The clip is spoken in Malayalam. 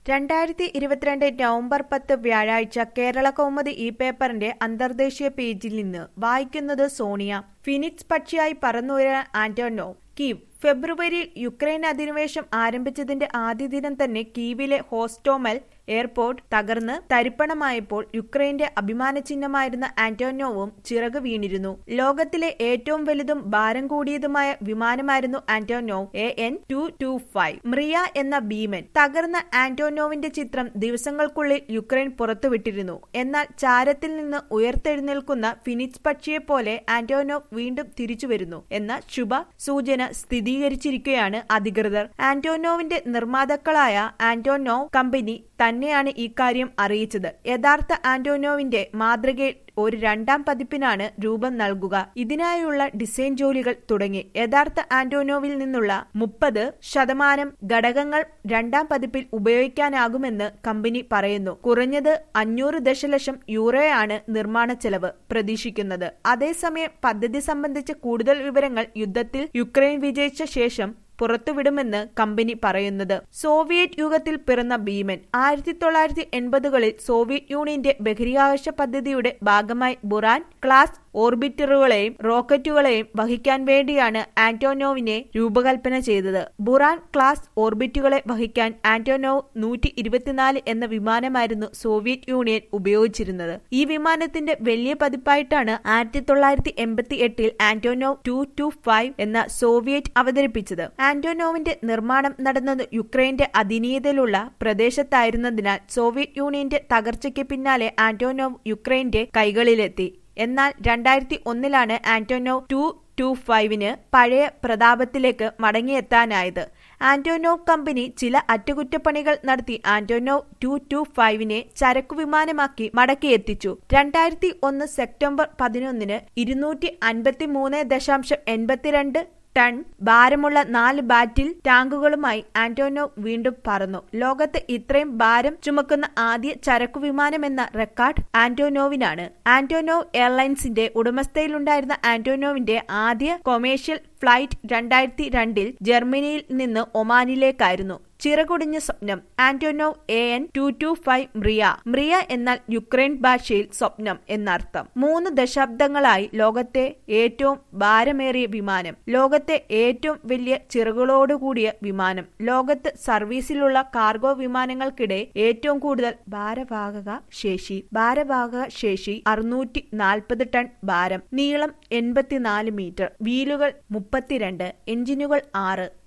രണ്ടായിരത്തി ഇരുപത്തിരണ്ട് നവംബർ പത്ത് വ്യാഴാഴ്ച കേരള കൗമുദി ഈ പേപ്പറിന്റെ അന്തർദേശീയ പേജിൽ നിന്ന് വായിക്കുന്നത് സോണിയ ഫിനിക്സ് പക്ഷിയായി പറന്നുയരാൻ ആന്റോനോ കീവ് ഫെബ്രുവരിയിൽ യുക്രൈൻ അധിനിവേശം ആരംഭിച്ചതിന്റെ ആദ്യ ദിനം തന്നെ കീവിലെ ഹോസ്റ്റോമൽ എയർപോർട്ട് തകർന്ന് തരിപ്പണമായപ്പോൾ യുക്രൈന്റെ അഭിമാന ചിഹ്നമായിരുന്ന ആന്റോനോവും ചിറക് വീണിരുന്നു ലോകത്തിലെ ഏറ്റവും വലുതും ഭാരം കൂടിയതുമായ വിമാനമായിരുന്നു Antonov A N two two five Mriya എന്ന ഭീമൻ തകർന്ന ആന്റോനോവിന്റെ ചിത്രം ദിവസങ്ങൾക്കുള്ളിൽ യുക്രൈൻ പുറത്തുവിട്ടിരുന്നു എന്നാൽ ചാരത്തിൽ നിന്ന് ഉയർത്തെഴുന്നേൽക്കുന്ന ഫിനിക്സ് പക്ഷിയെപ്പോലെ ആന്റോനോ വീണ്ടും തിരിച്ചുവരുന്നു എന്ന ശുഭ സൂചന സ്ഥിരീകരിച്ചിരിക്കുകയാണ് അധികൃതർ ആന്റോനോവിന്റെ നിർമ്മാതാക്കളായ ആന്റോനോ കമ്പനി തന്നെയാണ് ഇക്കാര്യം അറിയിച്ചത് യഥാർത്ഥ ആന്റോനോവിന്റെ മാതൃകയിൽ ഒരു രണ്ടാം പതിപ്പിനാണ് രൂപം നൽകുക ഇതിനായുള്ള ഡിസൈൻ ജോലികൾ തുടങ്ങി യഥാർത്ഥ ആന്റോനോവിൽ നിന്നുള്ള മുപ്പത് ശതമാനം ഘടകങ്ങൾ രണ്ടാം പതിപ്പിൽ ഉപയോഗിക്കാനാകുമെന്ന് കമ്പനി പറയുന്നു കുറഞ്ഞത് അഞ്ഞൂറ് ദശലക്ഷം യൂറോയാണ് നിർമ്മാണ ചെലവ് പ്രതീക്ഷിക്കുന്നത് അതേസമയം പദ്ധതി സംബന്ധിച്ച കൂടുതൽ വിവരങ്ങൾ യുദ്ധത്തിൽ യുക്രൈൻ വിജയിച്ച ശേഷം പുറത്തുവിടുമെന്ന് കമ്പനി പറയുന്നത് സോവിയറ്റ് യുഗത്തിൽ പിറന്ന ഭീമൻ ആയിരത്തി തൊള്ളായിരത്തി എൺപതുകളിൽ സോവിയറ്റ് യൂണിയന്റെ ബഹിരാകാശ പദ്ധതിയുടെ ഭാഗമായി ബുറാൻ ക്ലാസ് ഓർബിറ്ററുകളെയും റോക്കറ്റുകളെയും വഹിക്കാൻ വേണ്ടിയാണ് ആന്റോനോവിനെ രൂപകൽപ്പന ചെയ്തത് ബുറാൻ ക്ലാസ് ഓർബിറ്റുകളെ വഹിക്കാൻ ആന്റോനോവ് നൂറ്റി ഇരുപത്തിനാല് എന്ന വിമാനമായിരുന്നു സോവിയറ്റ് യൂണിയൻ ഉപയോഗിച്ചിരുന്നത് ഈ വിമാനത്തിന്റെ വലിയ പതിപ്പായിട്ടാണ് ആയിരത്തി തൊള്ളായിരത്തി എൺപത്തി എട്ടിൽ ആന്റോനോവ് ടു ടു ഫൈവ് എന്ന സോവിയറ്റ് അവതരിപ്പിച്ചത് ആന്റോനോവിന്റെ നിർമ്മാണം നടന്നത് യുക്രൈന്റെ അധീനതയിലുള്ള പ്രദേശത്തായിരുന്നതിനാൽ സോവിയറ്റ് യൂണിയന്റെ തകർച്ചയ്ക്ക് പിന്നാലെ ആന്റോനോവ് യുക്രൈന്റെ കൈകളിലെത്തി എന്നാൽ രണ്ടായിരത്തി ഒന്നിലാണ് ആന്റോനോവ് ടു ടു ഫൈവിന് പഴയ പ്രതാപത്തിലേക്ക് മടങ്ങിയെത്താനായത് ആന്റോനോവ് കമ്പനി ചില അറ്റകുറ്റപ്പണികൾ നടത്തി ആന്റോനോവ് ടു ടു ഫൈവിനെ ചരക്കു വിമാനമാക്കി മടക്കിയെത്തിച്ചു രണ്ടായിരത്തി ഒന്ന് സെപ്റ്റംബർ പതിനൊന്നിന് ഇരുന്നൂറ്റി അൻപത്തി മൂന്ന് ദശാംശം എൺപത്തിരണ്ട് ടൺ ഭാരമുള്ള നാല് ബാറ്റിൽ ടാങ്കുകളുമായി ആന്റോനോ വീണ്ടും പറന്നു ലോകത്ത് ഇത്രയും ഭാരം ചുമക്കുന്ന ആദ്യ ചരക്കു വിമാനമെന്ന റെക്കോർഡ് ആന്റോനോവിനാണ് ആന്റോനോവ് എയർലൈൻസിന്റെ ഉടമസ്ഥയിലുണ്ടായിരുന്ന ആന്റോനോവിന്റെ ആദ്യ കൊമേഴ്ഷ്യൽ ഫ്ലൈറ്റ് രണ്ടായിരത്തി രണ്ടിൽ ജർമ്മനിയിൽ നിന്ന് ഒമാനിലേക്കായിരുന്നു ചിറകുടിഞ്ഞ സ്വപ്നം Antonov A N two two five Mriya Mriya എന്നാൽ യുക്രൈൻ ഭാഷയിൽ സ്വപ്നം എന്നർത്ഥം മൂന്ന് ദശാബ്ദങ്ങളായി ലോകത്തെ ഏറ്റവും ഭാരമേറിയ വിമാനം ലോകത്തെ ഏറ്റവും വലിയ ചിറകുകളോടുകൂടിയ വിമാനം ലോകത്ത് സർവീസിലുള്ള കാർഗോ വിമാനങ്ങൾക്കിടെ ഏറ്റവും കൂടുതൽ ഭാരവാഹക ശേഷി ഭാരവാഹക ശേഷി അറുന്നൂറ്റി നാൽപ്പത് ടൺ ഭാരം നീളം എൺപത്തിനാല് മീറ്റർ വീലുകൾ മുപ്പത്തിരണ്ട് എഞ്ചിനുകൾ ആറ്